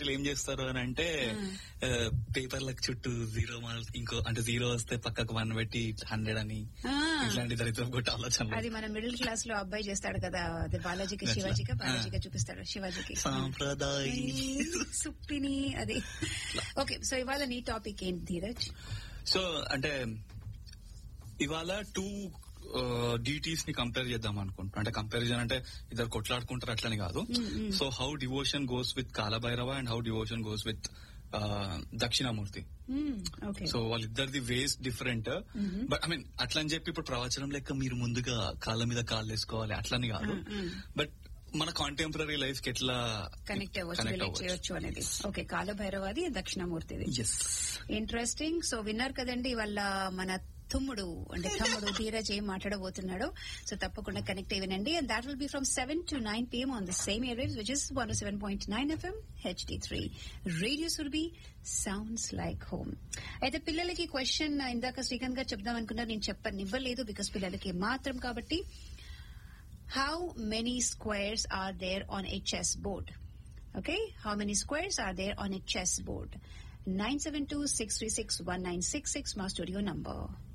సొసైటీలో ఏం చేస్తారు అని అంటే పేపర్లకు చుట్టూ జీరో మార్క్స్ ఇంకో అంటే జీరో వస్తే పక్కకు వన్ పెట్టి హండ్రెడ్ అని ఆ. ఇట్లాంటి దరిద్రం కొట్టి ఆలోచన అది మన మిడిల్ క్లాస్ లో అబ్బాయి చేస్తాడు కదా అది బాలాజీకి అట్లా. శివాజీకి బాలాజీకి ఆ. చూపిస్తాడు శివాజీకి సాంప్రదాయ సుప్పిని అది ఓకే సో ఇవాళ నీ టాపిక్ ఏంటి ధీరజ్ సో అంటే ఇవాళ టూ డిటీస్ ని కంపేర్ చేద్దాం అనుకుంటున్నా అంటే కంపారిజన్ అంటే ఇద్దరు కొట్లాడుకుంటారు అట్లని కాదు so how devotion goes with Kalabhairava and how devotion goes with Dakshinamurthy okay so వాళ్ళిద్దరిది ways different but I mean అట్లా అని చెప్పి ఇప్పుడు ప్రవచనం లెక్క మీరు ముందుగా కాళ్ళ మీద కాళ్ళు వేసుకోవాలి అట్లని కాదు బట్ మన కాంటెంపరీ లైఫ్ కి ఎట్లా కనెక్ట్ అవ్వచ్చు రిలేట్ చేయొచ్చు అనేది ఓకే కాలభైరవాది దక్షిణామూర్తిది ఎస్ ఇంట్రెస్టింగ్ సో విన్నారు కదండి వాళ్ళ మన తుమ్ముడు అంటే తమ్ముడు ధీరజ్ ఏం మాట్లాడబోతున్నాడు సో తప్పకుండా కనెక్ట్ అయ్యి వినండి and that will be from seven to nine PM on the same areas which is one seven point nine FM HD three radio Surabhi sounds like home అయితే పిల్లలకి క్వశ్చన్ ఇందాక శ్రీకాంత్ గారు చెప్దాం అనుకున్నా నేను చెప్పనివ్వలేదు బికాస్ పిల్లలకి మాత్రం కాబట్టి how many squares are there on a chess board Okay, how many squares are there on a chessboard? 972-636-1966, my studio number.